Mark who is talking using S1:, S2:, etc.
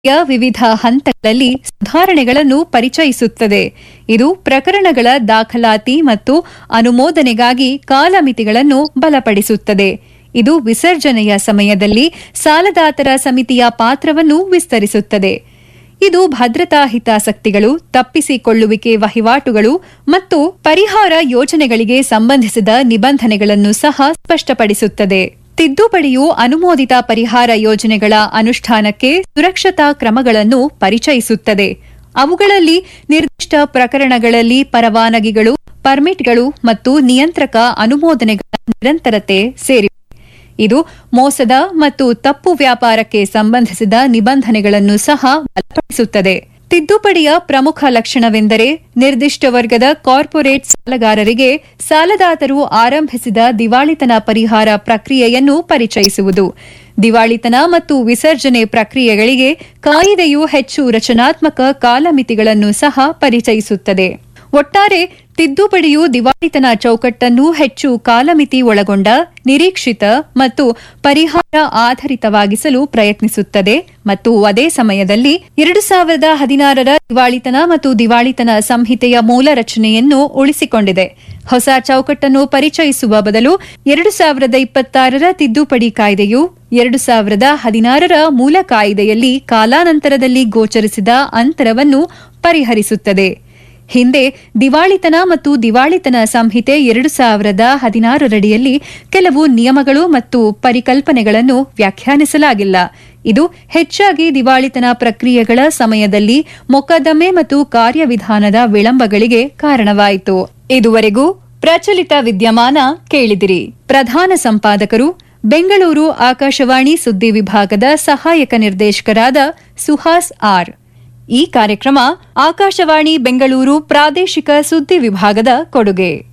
S1: ಯ ವಿವಿಧ ಹಂತಗಳಲ್ಲಿ ಸುಧಾರಣೆಗಳನ್ನು ಪರಿಚಯಿಸುತ್ತದೆ ಇದು ಪ್ರಕರಣಗಳ ದಾಖಲಾತಿ ಮತ್ತು ಅನುಮೋದನೆಗಾಗಿ ಕಾಲಮಿತಿಗಳನ್ನು ಬಲಪಡಿಸುತ್ತದೆ ಇದು ವಿಸರ್ಜನೆಯ ಸಮಯದಲ್ಲಿ ಸಾಲದಾತರ ಸಮಿತಿಯ ಪಾತ್ರವನ್ನು ವಿಸ್ತರಿಸುತ್ತದೆ ಇದು ಭದ್ರತಾ ಹಿತಾಸಕ್ತಿಗಳು ತಪ್ಪಿಸಿಕೊಳ್ಳುವಿಕೆ ವಹಿವಾಟುಗಳು ಮತ್ತು ಪರಿಹಾರ ಯೋಜನೆಗಳಿಗೆ ಸಂಬಂಧಿಸಿದ ನಿಬಂಧನೆಗಳನ್ನು ಸಹ ಸ್ಪಷ್ಟಪಡಿಸುತ್ತದೆ ತಿದ್ದುಪಡಿಯು ಅನುಮೋದಿತ ಪರಿಹಾರ ಯೋಜನೆಗಳ ಅನುಷ್ಠಾನಕ್ಕೆ ಸುರಕ್ಷತಾ ಕ್ರಮಗಳನ್ನು ಪರಿಚಯಿಸುತ್ತದೆ ಅವುಗಳಲ್ಲಿ ನಿರ್ದಿಷ್ಟ ಪ್ರಕರಣಗಳಲ್ಲಿ ಪರವಾನಗಿಗಳು ಪರ್ಮಿಟ್ಗಳು ಮತ್ತು ನಿಯಂತ್ರಕ ಅನುಮೋದನೆಗಳ ನಿರಂತರತೆ ಸೇರಿವೆ ಇದು ಮೋಸದ ಮತ್ತು ತಪ್ಪು ವ್ಯಾಪಾರಕ್ಕೆ ಸಂಬಂಧಿಸಿದ ನಿಬಂಧನೆಗಳನ್ನು ಸಹ ಬಲಪಡಿಸುತ್ತದೆ ತಿದ್ದುಪಡಿಯ ಪ್ರಮುಖ ಲಕ್ಷಣವೆಂದರೆ ನಿರ್ದಿಷ್ಟ ವರ್ಗದ ಕಾರ್ಪೊರೇಟ್ ಸಾಲಗಾರರಿಗೆ ಸಾಲದಾತರು ಆರಂಭಿಸಿದ ದಿವಾಳಿತನ ಪರಿಹಾರ ಪ್ರಕ್ರಿಯೆಯನ್ನು ಪರಿಚಯಿಸುವುದು ದಿವಾಳಿತನ ಮತ್ತು ವಿಸರ್ಜನೆ ಪ್ರಕ್ರಿಯೆಗಳಿಗೆ ಕಾಯಿದೆಯು ಹೆಚ್ಚು ರಚನಾತ್ಮಕ ಕಾಲಮಿತಿಗಳನ್ನು ಸಹ ಪರಿಚಯಿಸುತ್ತದೆ ಒಟ್ಟಾರೆ ತಿದ್ದುಪಡಿಯು ದಿವಾಳಿತನ ಚೌಕಟ್ಟನ್ನು ಹೆಚ್ಚು ಕಾಲಮಿತಿ ಒಳಗೊಂಡ ನಿರೀಕ್ಷಿತ ಮತ್ತು ಪರಿಹಾರ ಆಧಾರಿತವಾಗಿಸಲು ಪ್ರಯತ್ನಿಸುತ್ತದೆ ಮತ್ತು ಅದೇ ಸಮಯದಲ್ಲಿ ಎರಡು ಸಾವಿರದ ಹದಿನಾರರ ದಿವಾಳಿತನ ಮತ್ತು ದಿವಾಳಿತನ ಸಂಹಿತೆಯ ಮೂಲ ರಚನೆಯನ್ನು ಉಳಿಸಿಕೊಂಡಿದೆ ಹೊಸ ಚೌಕಟ್ಟನ್ನು ಪರಿಚಯಿಸುವ ಬದಲು ಎರಡು ಸಾವಿರದ ಇಪ್ಪತ್ತಾರರ ತಿದ್ದುಪಡಿ ಕಾಯ್ದೆಯು ಎರಡು ಸಾವಿರದ ಹದಿನಾರರ ಮೂಲ ಕಾಯ್ದೆಯಲ್ಲಿ ಕಾಲಾನಂತರದಲ್ಲಿ ಗೋಚರಿಸಿದ ಅಂತರವನ್ನು ಪರಿಹರಿಸುತ್ತದೆ ಹಿಂದೆ ದಿವಾಳಿತನ ಮತ್ತು ದಿವಾಳಿತನ ಸಂಹಿತೆ ಎರಡು ಸಾವಿರದ ಹದಿನಾರರಡಿಯಲ್ಲಿ ಕೆಲವು ನಿಯಮಗಳು ಮತ್ತು ಪರಿಕಲ್ಪನೆಗಳನ್ನು ವ್ಯಾಖ್ಯಾನಿಸಲಾಗಿಲ್ಲ ಇದು ಹೆಚ್ಚಾಗಿ ದಿವಾಳಿತನ ಪ್ರಕ್ರಿಯೆಗಳ ಸಮಯದಲ್ಲಿ ಮೊಕದ್ದಮೆ ಮತ್ತು ಕಾರ್ಯವಿಧಾನದ ವಿಳಂಬಗಳಿಗೆ ಕಾರಣವಾಯಿತು ಇದುವರೆಗೂ ಪ್ರಚಲಿತ ವಿದ್ಯಮಾನ ಕೇಳಿದಿರಿ ಪ್ರಧಾನ ಸಂಪಾದಕರು ಬೆಂಗಳೂರು ಆಕಾಶವಾಣಿ ಸುದ್ದಿ ವಿಭಾಗದ ಸಹಾಯಕ ನಿರ್ದೇಶಕರಾದ ಸುಹಾಸ್ ಆರ್ ಈ ಕಾರ್ಯಕ್ರಮ ಆಕಾಶವಾಣಿ ಬೆಂಗಳೂರು ಪ್ರಾದೇಶಿಕ ಸುದ್ದಿ ವಿಭಾಗದ ಕೊಡುಗೆ